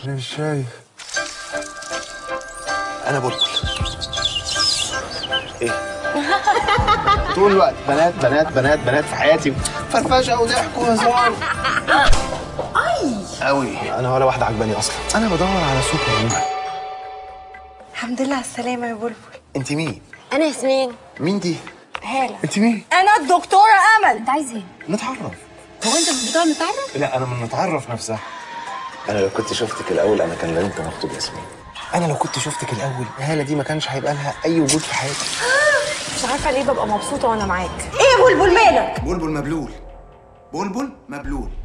انا مش شايف انا بلبل ايه طول الوقت بنات بنات بنات بنات في حياتي فرفشه وضحك وهزار اي قوي انا ولا واحده عجباني اصلا انا بدور على سوبر وومن الحمد لله على السلامة يا بلبل انت مين أنا ياسمين مين دي هالة انت مين أنا الدكتورة أمل أنت عايز إيه؟ نتعرف هو أنت بتقعد نتعرف؟ لا انا من نتعرف نفسها انا لو كنت شفتك الاول انا كان لازم مخطوب ياسمين انا لو كنت شفتك الاول هاله دي ما كانش هيبقى لها اي وجود في حياتي مش عارفة ليه ببقى مبسوطة وأنا معاك إيه يا بلبل مالك؟ بلبل مبلول بلبل مبلول